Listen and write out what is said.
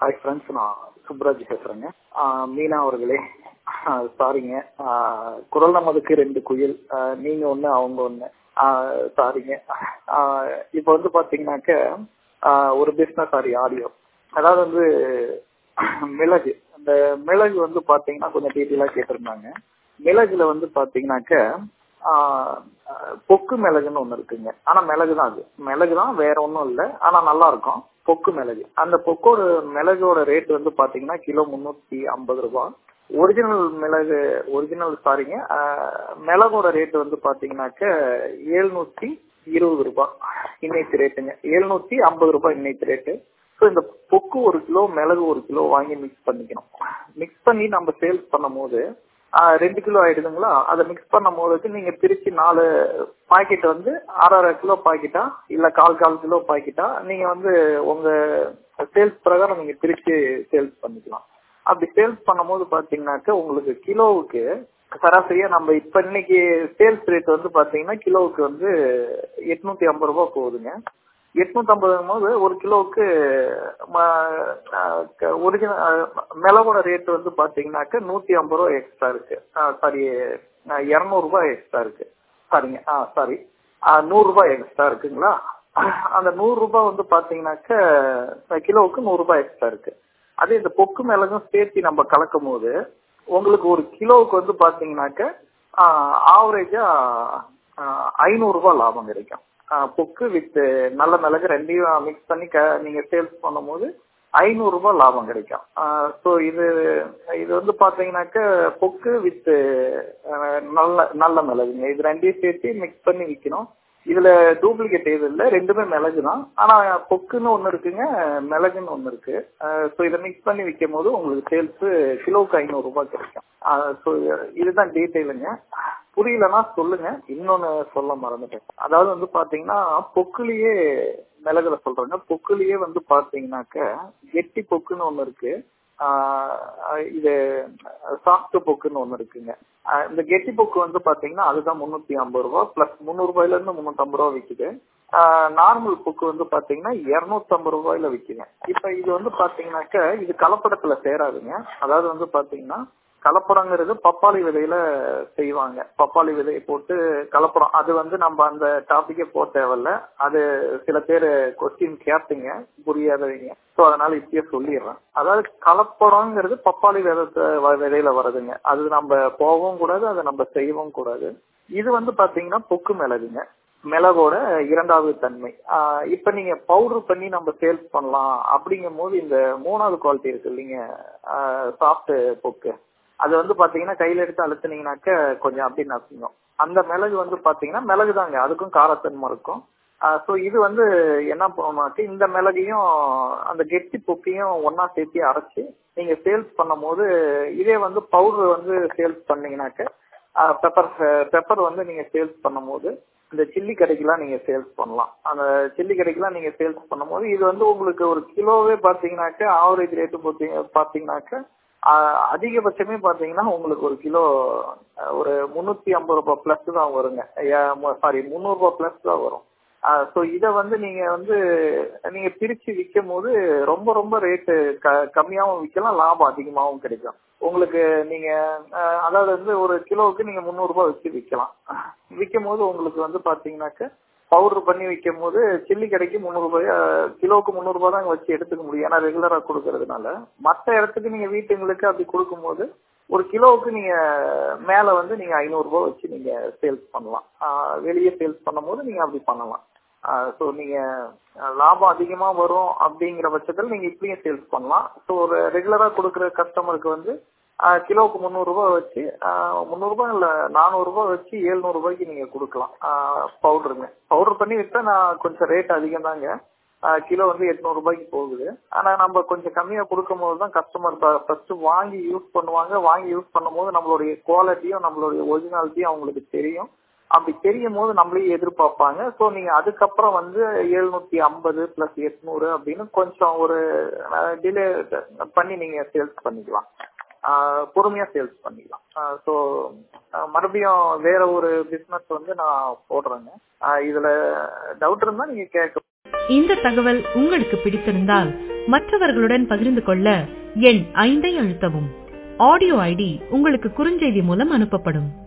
hi friends நான் சுப்ராஜ் பேசுறேங்க ஆஹ் மீனா அவர்களே சாரிங்க குரல் நமதுக்கு ரெண்டு குயில் ஆஹ் நீங்க ஒண்ணு அவங்க ஒண்ணு சாரிங்க இப்போ வந்து பாத்தீங்கன்னாக்க ஆஹ் ஒரு பிசினஸ் சாரி ஆடியோ அதாவது வந்து மிளகு அந்த மிளகு வந்து பாத்தீங்கன்னா கொஞ்சம் டீட்டெயிலா கேட்டிருந்தாங்க மிளகுல வந்து பாத்தீங்கன்னாக்க ஆஹ் பொக்கு மிளகுன்னு ஒண்ணு இருக்குங்க ஆனா மிளகு தான் அது மிளகு தான் வேற ஒன்றும் இல்லை ஆனா நல்லா இருக்கும் பொக்கு மிளகு அந்த பொக்கோட மிளகோட ரேட் வந்து பாத்தீங்கன்னா கிலோ முன்னூத்தி ஐம்பது ரூபாய் ஒரிஜினல் மிளகு ஒரிஜினல் சாரிங்க மிளகோட ரேட் வந்து பாத்தீங்கன்னாக்க எழுநூத்தி இருபது ரூபாய் இன்னைக்கு ரேட்டுங்க எழுநூத்தி ஐம்பது ரூபாய் இன்னைக்கு ரேட்டு ஸோ இந்த பொக்கு ஒரு கிலோ மிளகு ஒரு கிலோ வாங்கி மிக்ஸ் பண்ணிக்கணும் மிக்ஸ் பண்ணி நம்ம சேல்ஸ் பண்ணும் போது ரெண்டு கிலோ ஆயிடுதுங்களா அதை மிக்ஸ் பண்ணும் போது நீங்க பிரிச்சு நாலு பாக்கெட் வந்து அரை அரை கிலோ பாக்கெட்டா இல்ல கால் கால் கிலோ பாக்கெட்டா நீங்க வந்து உங்க சேல்ஸ் பிரகாரம் நீங்க பிரிச்சு சேல்ஸ் பண்ணிக்கலாம் அப்படி சேல்ஸ் பண்ணும் போது பாத்தீங்கன்னாக்க உங்களுக்கு கிலோவுக்கு சராசரியா நம்ம இப்ப இன்னைக்கு சேல்ஸ் ரேட் வந்து பாத்தீங்கன்னா கிலோவுக்கு வந்து எட்நூத்தி ஐம்பது ரூபாய் போகுதுங்க எட்நூத்தி ஐம்பது போது ஒரு கிலோவுக்கு ஒரிஜினல் மிளகோட ரேட் வந்து பாத்தீங்கன்னாக்க நூத்தி ஐம்பது ரூபாய் எக்ஸ்ட்ரா இருக்கு சாரி இருநூறு ரூபாய் எக்ஸ்ட்ரா இருக்கு சாரிங்க ஆ சாரி நூறு ரூபாய் எக்ஸ்ட்ரா இருக்குங்களா அந்த நூறு ரூபாய் வந்து பாத்தீங்கன்னாக்க கிலோவுக்கு நூறு ரூபாய் எக்ஸ்ட்ரா இருக்கு அதே இந்த பொக்கு மிளகும் சேர்த்து நம்ம கலக்கும் போது உங்களுக்கு ஒரு கிலோவுக்கு வந்து பாத்தீங்கன்னாக்க ஆவரேஜா ஐநூறு ரூபாய் லாபம் கிடைக்கும் பொக்கு வித் நல்ல மிளகு ரெண்டையும் மிக்ஸ் பண்ணி நீங்க சேல்ஸ் பண்ணும் போது ஐநூறு ரூபாய் லாபம் கிடைக்கும் ஸோ இது இது வந்து பாத்தீங்கன்னாக்க பொக்கு வித் நல்ல நல்ல மிளகுங்க இது ரெண்டையும் சேர்த்து மிக்ஸ் பண்ணி விற்கணும் இதுல டூப்ளிகேட் எதுவும் இல்லை ரெண்டுமே மிளகு தான் ஆனா பொக்குன்னு ஒண்ணு இருக்குங்க மிளகுன்னு ஒண்ணு இருக்கு ஸோ இதை மிக்ஸ் பண்ணி விற்கும் போது உங்களுக்கு சேல்ஸ் கிலோவுக்கு ஐநூறு ரூபாய் கிடைக்கும் ஸோ இதுதான் டீட்டெயிலுங்க புரியலன்னா சொல்லுங்க இன்னொன்னு சொல்ல மறந்துட்டேன் அதாவது வந்து பாத்தீங்கன்னா பொக்குலயே மிளகுல சொல்றாங்க பொக்குலயே வந்து பாத்தீங்கன்னாக்க கெட்டி பொக்குன்னு ஒண்ணு இருக்கு இது சாஃப்ட் பொக்குன்னு ஒண்ணு இருக்குங்க இந்த கெட்டி பொக்கு வந்து பாத்தீங்கன்னா அதுதான் முன்னூத்தி ஐம்பது ரூபா பிளஸ் முந்நூறு ரூபாயில இருந்து முன்னூத்தி ஐம்பது ரூபா விக்குது நார்மல் புக்கு வந்து பாத்தீங்கன்னா இருநூத்தி ஐம்பது ரூபாயில விக்குங்க இப்ப இது வந்து பாத்தீங்கன்னாக்க இது கலப்படத்துல சேராதுங்க அதாவது வந்து பாத்தீங்கன்னா கலப்படங்கிறது பப்பாளி விதையில செய்வாங்க பப்பாளி விதையை போட்டு கலப்படம் அது வந்து நம்ம அந்த டாபிக்கே போக தேவையில்ல அது சில பேர் கொஸ்டின் கேட்டீங்க புரியாதவங்க ஸோ அதனால இப்பயே சொல்லிடுறேன் அதாவது கலப்படங்கிறது பப்பாளி விதத்தை விதையில வருதுங்க அது நம்ம போகவும் கூடாது அதை நம்ம செய்யவும் கூடாது இது வந்து பாத்தீங்கன்னா பொக்கு மிளகுங்க மிளகோட இரண்டாவது தன்மை இப்ப நீங்க பவுடர் பண்ணி நம்ம சேல்ஸ் பண்ணலாம் அப்படிங்கும் போது இந்த மூணாவது குவாலிட்டி இருக்கு இல்லைங்க சாஃப்ட் பொக்கு அது வந்து பாத்தீங்கன்னா கையில எடுத்து அழுத்தினீங்கனாக்க கொஞ்சம் அப்படி நசுங்கும் அந்த மிளகு வந்து பாத்தீங்கன்னா மிளகு தாங்க அதுக்கும் காரத்தன்மை இருக்கும் ஸோ இது வந்து என்ன பண்ணணும்னாக்க இந்த மிளகையும் அந்த கெட்டி பொக்கையும் ஒன்னா சேர்த்து அரைச்சி நீங்க சேல்ஸ் பண்ணும் போது இதே வந்து பவுடர் வந்து சேல்ஸ் பண்ணீங்கன்னாக்க பெப்பர் பெப்பர் வந்து நீங்க சேல்ஸ் பண்ணும் போது இந்த சில்லி கடைக்கெல்லாம் நீங்க சேல்ஸ் பண்ணலாம் அந்த சில்லி கடைக்கெல்லாம் நீங்க சேல்ஸ் பண்ணும் போது இது வந்து உங்களுக்கு ஒரு கிலோவே பாத்தீங்கன்னாக்க ஆவரேஜ் ரேட்டு பாத்தீங்கன்னாக்க அதிகபட்சமே பாத்தீங்கன்னா உங்களுக்கு ஒரு கிலோ ஒரு முன்னூத்தி ஐம்பது ரூபாய் பிளஸ் தான் வருங்க சாரி முந்நூறு ரூபாய் பிளஸ் தான் வரும் ஸோ இதை வந்து நீங்க வந்து நீங்க பிரிச்சு விற்கும் போது ரொம்ப ரொம்ப ரேட்டு க கம்மியாகவும் விற்கலாம் லாபம் அதிகமாகவும் கிடைக்கும் உங்களுக்கு நீங்க அதாவது வந்து ஒரு கிலோவுக்கு நீங்க முந்நூறு ரூபாய் வச்சு விற்கலாம் விற்கும் போது உங்களுக்கு வந்து பாத்தீங்கன்னாக்க பவுடர் பண்ணி விற்கும் போது சில்லி கடைக்கு முந்நூறு ரூபாய் கிலோவுக்கு முந்நூறு ரூபாய் தான் வச்சு எடுத்துக்க முடியும் ஏன்னா ரெகுலரா கொடுக்கறதுனால மற்ற இடத்துக்கு நீங்க வீட்டுங்களுக்கு அப்படி கொடுக்கும்போது ஒரு கிலோவுக்கு நீங்க மேல வந்து நீங்க ஐநூறு ரூபாய் வச்சு நீங்க சேல்ஸ் பண்ணலாம் வெளியே சேல்ஸ் பண்ணும் போது நீங்க அப்படி பண்ணலாம் ஸோ நீங்க லாபம் அதிகமா வரும் அப்படிங்கிற பட்சத்தில் நீங்க இப்படியும் சேல்ஸ் பண்ணலாம் ஸோ ஒரு ரெகுலரா கொடுக்குற கஸ்டமருக்கு வந்து கிலோவுக்கு முந்நூறு ரூபாய் வச்சு முந்நூறு ரூபாய் இல்ல நானூறு ரூபாய் வச்சு எழுநூறு ரூபாய்க்கு நீங்க கொடுக்கலாம் பவுடருங்க பவுடர் பண்ணி விட்டா நான் கொஞ்சம் ரேட் அதிகம் தாங்க கிலோ வந்து எட்நூறு ரூபாய்க்கு போகுது ஆனா நம்ம கொஞ்சம் கம்மியா கொடுக்கும் போது தான் கஸ்டமர் ஃபர்ஸ்ட் வாங்கி யூஸ் பண்ணுவாங்க வாங்கி யூஸ் பண்ணும் போது நம்மளுடைய குவாலிட்டியும் நம்மளுடைய ஒரிஜினாலிட்டியும் அவங்களுக்கு தெரியும் அப்படி தெரியும் போது நம்மளையும் எதிர்பார்ப்பாங்க ஸோ நீங்க அதுக்கப்புறம் வந்து எழுநூத்தி ஐம்பது பிளஸ் எட்நூறு அப்படின்னு கொஞ்சம் ஒரு டிலே பண்ணி நீங்க சேல்ஸ் பண்ணிக்கலாம் பொறுமையா சேல்ஸ் பண்ணிக்கலாம் ஸோ மறுபடியும் வேற ஒரு பிசினஸ் வந்து நான் போடுறேங்க இதுல டவுட் இருந்தா நீங்க கேட்க இந்த தகவல் உங்களுக்கு பிடித்திருந்தால் மற்றவர்களுடன் பகிர்ந்து கொள்ள எண் ஐந்தை அழுத்தவும் ஆடியோ ஐடி உங்களுக்கு குறுஞ்செய்தி மூலம் அனுப்பப்படும்